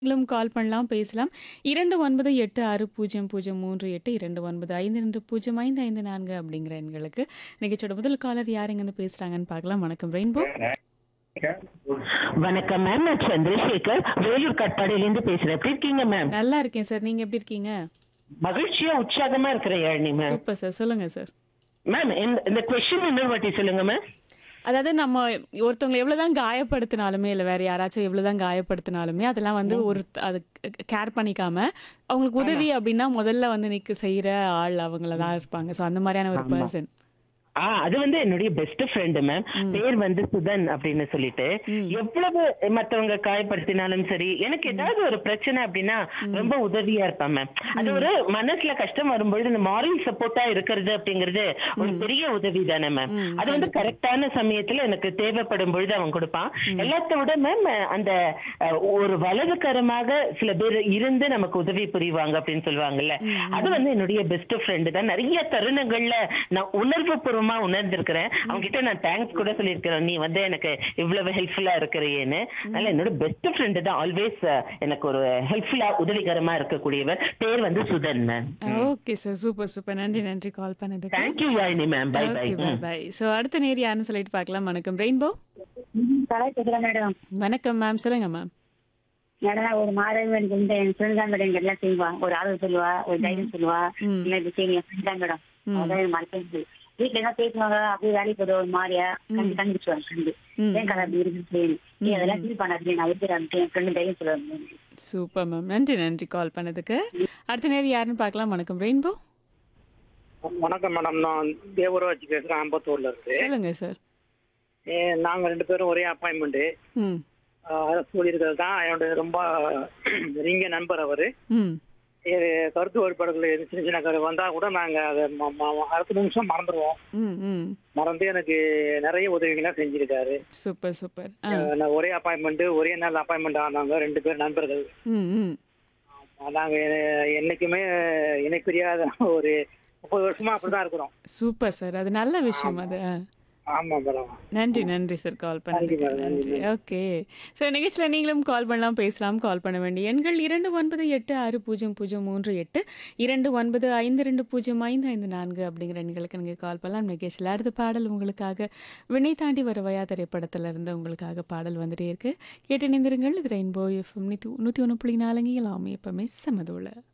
நீங்களும் கால் பண்ணலாம், பேசலாம். 29860308 2952055554 அப்படிங்கிற எண்களுக்கு. நிகழ்ச்சியோட முதல் காலர் யார் எங்கேருந்து பேசுறாங்கன்னு பார்க்கலாம். வணக்கம் ரெயின்போ. வணக்கம் மேம் நான் சந்திரசேகர் வேலூர் கட்பாடியிலேருந்து பேசுறேன் எப்படி இருக்கீங்க மேம் நல்லா இருக்கேன் சார். நீங்க எப்படி இருக்கீங்க? மகிழ்ச்சியா உற்சாகமா இருக்கிற யாழினி மேம் சூப்பர் சார். சொல்லுங்க சார். மேம் இந்த- இந்த கொஸ்டின் இன்னொரு வாட்டி சொல்லுங்க மேம் அதாவது நம்ம ஒருத்தவங்களை எவ்வளவுதான் காயப்படுத்தினாலுமே இல்ல வேற யாராச்சும் எவ்வளவுதான் காயப்படுத்தினாலுமே அதெல்லாம் வந்து ஒரு அது கேர் பண்ணிக்காம அவங்களுக்கு உதவி அப்படின்னா முதல்ல வந்து நிக்க செய்யற ஆள் அவங்கள தான் இருப்பாங்க. சோ அந்த மாதிரியான ஒரு பர்சன். ஆ அது வந்து என்னுடைய பெஸ்ட் ஃப்ரெண்டு மேம் பேர் வந்து சுதன் அப்படின்னு சொல்லிட்டு எவ்வளவு மத்தவங்க காயப்படுத்தினாலும் சரி எனக்கு ஏதாவது ஒரு பிரச்சனை அப்படின்னா ரொம்ப உதவியா இருப்பேன் மேம் அது ஒரு மனசுல கஷ்டம் வரும்பொழுது இந்த மாரல் சப்போர்ட்டா இருக்கிறது அப்படிங்கிறது ஒரு பெரிய உதவி தானே மேம் அது வந்து கரெக்டான சமயத்துல எனக்கு தேவைப்படும் பொழுது அவன் கொடுப்பான் எல்லாத்த விட மேம் அந்த அஹ், ஒரு வலதுகரமாக சில பேர் இருந்து நமக்கு உதவி புரிவாங்க அப்படின்னு சொல்லுவாங்கல்ல அது வந்து என்னுடைய பெஸ்ட் ஃப்ரெண்டு தான் நிறைய தருணங்கள்ல நான் உணர்வு பூர்வமா உணர்ந்திருக்கிறேன் அவங்க கிட்ட நான் தேங்க்ஸ் கூட சொல்லியிருக்கிறேன் நீ வந்து எனக்கு இவ்வளவு ஹெல்ப்ஃபுல்லா இருக்கிறியேன்னு அதனால என்னோட பெஸ்ட் ஃப்ரெண்டு தான் ஆல்வேஸ் எனக்கு ஒரு ஹெல்ப்ஃபுல்லா உதவிகரமா இருக்கக்கூடியவர் பேர் வந்து Sudhan ma'am okay sir. Super super. நன்றி நன்றி கால் பண்ணதுக்கு. Thank you Yazhini ma'am bye bye okay bye bye. So அடுத்த நேர் யாருன்னு சொல்லிட்டு பார்க்கலாம். வணக்கம் ரெயின்போ. கலா கேட்குறேன் மேடம் வணக்கம் மேம். சொல்லுங்க மேம். மேடம் ஒரு மாதம் எனக்கு இந்த என் ஃப்ரெண்ட் தான் மேடம் இங்க எல்லாம் செய்வா ஒரு ஆளு சொல்லுவா ஒரு தைரியம் சொல்லுவா ம். இல்லை இது செய்யுங்க ஃப்ரெண்ட் தான் மேடம் அதான் எனக்கு மறக்க முடியாது வீட்டுல என்ன பேசுவாங்க அப்படியே வேலைக்கு போதும் ஒரு மாதிரியா கண்டு கண்டுபிடிச்சுவாங்க ஃப்ரெண்டு ம். ஏன் கலா அப்படி இருக்கு செய்யணும் நீ அதெல்லாம் ஃபீல் பண்ணாது நான் இருக்கிறேன் என் ஃப்ரெண்டு தைரியம் சொல்லுவாங்க சூப்பர் மேம். நன்றி நன்றி கால் பண்ணதுக்கு. அடுத்த நேர் யாருன்னு பார்க்கலாம். வணக்கம் ரெயின்போ. வணக்கம் மேடம் நான் தேவராஜ் பேசுறேன் அம்பத்தூர்ல இருந்து சொல்லுங்க சார். ஏ, நாங்க ரெண்டு பேரும் ஒரே அப்பாயின்மெண்ட் ம். சொல்லியிருக்கிறது தான் என்னோட ரொம்ப நெருங்கிய நண்பர் அவரு ம். ஏ, கருத்து வேறுபாடுகள் எதுவும் சின்ன சின்ன கரு வந்தா கூட நாங்க அதை ம- ம- அடுத்த நிமிஷம் மறந்துடுவோம் ம். ம். மறந்து எனக்கு நிறைய உதவிகள்லாம் செஞ்சிருக்காரு சூப்பர் சூப்பர். ஆ. அஹ், நான் ஒரே அப்பாயின்மெண்ட் ஒரே நாள் அப்பாயின்மெண்ட் ஆனாங்க ரெண்டு பேர் நண்பர்கள் ம். ம். நாங்க எ- என்னைக்குமே இணைப்பிரியாத ஒரு முப்பது வருஷமா அப்படிதான் இருக்கிறோம் சூப்பர் சார். அது நல்ல விஷயம் அது. ஆ. ஆமா மேடம் நன்றி நன்றி சார் கால் பண்ணதுக்கு madam, நன்றி, நன்றி ஓகே சார் நிகழ்ச்சியில் நீங்களும் கால் பண்ணலாம் பேசலாம் கால் பண்ண வேண்டிய எண்கள் இரண்டு ஒன்பது எட்டு ஆறு பூஜ்ஜியம் பூஜ்ஜியம் மூன்று எட்டு இரண்டு ஒன்பது ஐந்து ரெண்டு பூஜ்ஜியம் ஐந்து ஐந்து நான்கு அப்படிங்கிற எண்களுக்கு நீங்கள் கால் பண்ணலாம் நிகழ்ச்சியில் அடுத்த பாடல் உங்களுக்காக வினை தாண்டி வருவாயா திரைப்படத்தில் இருந்து உங்களுக்காக பாடல் வந்துட்டே இருக்கு கேட்டு நிந்திருங்கள் இது ரெயின்போ எஃப்எம் நூற்றி நூற்றி ஒன்று புள்ளி நாலுங்க எல்லாமே எப்பவுமே சமதோல